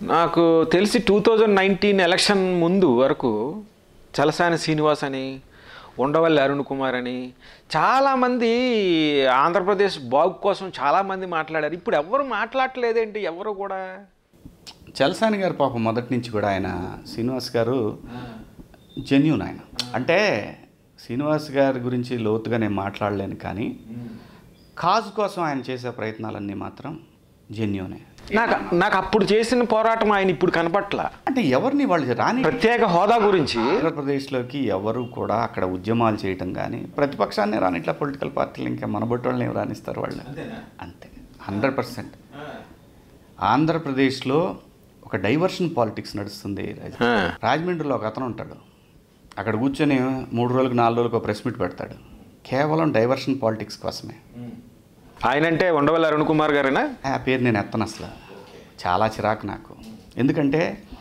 నాకు తెలిసి two thousand nineteen election ముందు వరకు చలసాని శ్రీనివాస్ అని ఉండవల్లి అరుణ్ కుమార్ అని చాలామంది ఆంధ్రప్రదేశ్ బాగు కోసం చాలామంది మాట్లాడారు ఇప్పుడు ఎవరు మాట్లాడలేదేంటి ఎవరు కూడా చలసాని గారు పాపం మొదటి నుంచి కూడా ఆయన శ్రీనివాస్ గారు జెన్యున్ ఆయన అంటే శ్రీనివాస్ గారి గురించి లోతుగా నేను మాట్లాడలేను కానీ కాజు కోసం ఆయన చేసే ప్రయత్నాలన్నీ మాత్రం జెన్యునే నాకు నాకు అప్పుడు చేసిన పోరాటం ఆయన ఇప్పుడు కనపట్ల అంటే ఎవరిని వాళ్ళు రాని ప్రత్యేక హోదా గురించి ఆంధ్రప్రదేశ్లోకి ఎవరు కూడా అక్కడ ఉద్యమాలు చేయటం కానీ ప్రతిపక్షాన్ని రానిట్లా పొలిటికల్ పార్టీలు ఇంకా మనబొట్టి వాళ్ళని ఏం రాణిస్తారు వాళ్ళు అంతే హండ్రెడ్ పర్సెంట్ ఆంధ్రప్రదేశ్లో ఒక డైవర్షన్ పాలిటిక్స్ నడుస్తుంది రాజ- ఆ. రాజమండ్రిలో ఒక అతను ఉంటాడు అక్కడ కూర్చొని మూడు రోజులకు నాలుగు రోజులకు ఒక ప్రెస్ మీట్ పెడతాడు కేవలం డైవర్షన్ పాలిటిక్స్ కోసమే ఆయనంటే ఉండవల్లి అరుణ్ కుమార్ గారేనా ఆ పేరు నేను ఎత్తను అసలు చాలా చిరాకు నాకు ఎందుకంటే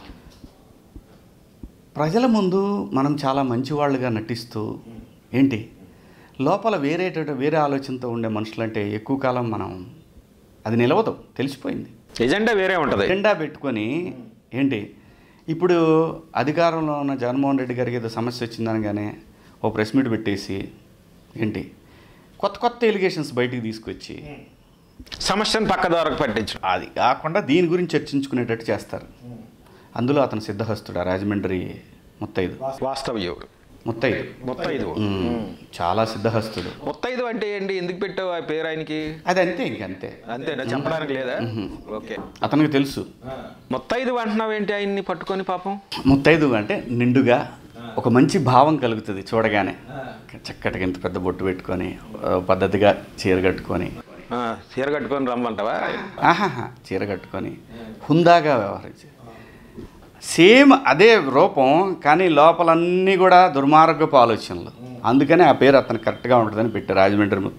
ప్రజల ముందు మనం చాలా మంచివాళ్ళుగా నటిస్తూ ఏంటి లోపల వేరే వేరే ఆలోచనతో ఉండే మనుషులంటే ఎక్కువ కాలం మనం అది నిలవదు తెలిసిపోయింది ఎజెండా వేరే ఉంటుంది ఎజెండా పెట్టుకొని ఏంటి ఇప్పుడు అధికారంలో ఉన్న జగన్మోహన్ రెడ్డి గారికి ఏదో సమస్య వచ్చిందనగానే ఓ ప్రెస్ మీట్ పెట్టేసి ఏంటి కొత్త కొత్త ఎలిగేషన్స్ బయటికి తీసుకొచ్చి సమస్యను పక్కదారకు పట్టించు అది కాకుండా దీని గురించి చర్చించుకునేటట్టు చేస్తారు అందులో అతను సిద్ధహస్తుడు ఆ రాజమండ్రి ముత్తైదు వాస్తవ్యుడు ముత్తైదు ముత్తైదు ఉమ్, చాలా సిద్ధహస్తుడు ముత్తైదు అంటే ఏంటి ఎందుకు పెట్టావు ఆ పేరు ఆయనకి అది అంతే ఇంకంతే అంతేనా చెప్పడానికి లేదా ఓకే అతనికి తెలుసు ముత్తైదు అంటున్నావు ఏంటి ఆయన్ని పట్టుకొని పాపం ముత్తైదు అంటే నిండుగా ఒక మంచి భావం కలుగుతుంది చూడగానే చక్కటిగా ఇంత పెద్ద బొట్టు పెట్టుకొని ఆ, పద్ధతిగా చీర కట్టుకొని ఆ, చీర కట్టుకొని రమ్మంటావా ఆహాహా చీర కట్టుకొని హుందాగా వ్యవహరించి సేమ్ అదే రూపం కానీ లోపలన్నీ కూడా దుర్మార్గపు ఆలోచనలు అందుకనే ఆ పేరు అతను కరెక్ట్గా ఉంటుందని పెట్టి రాజమండ్రి ముత్తైదు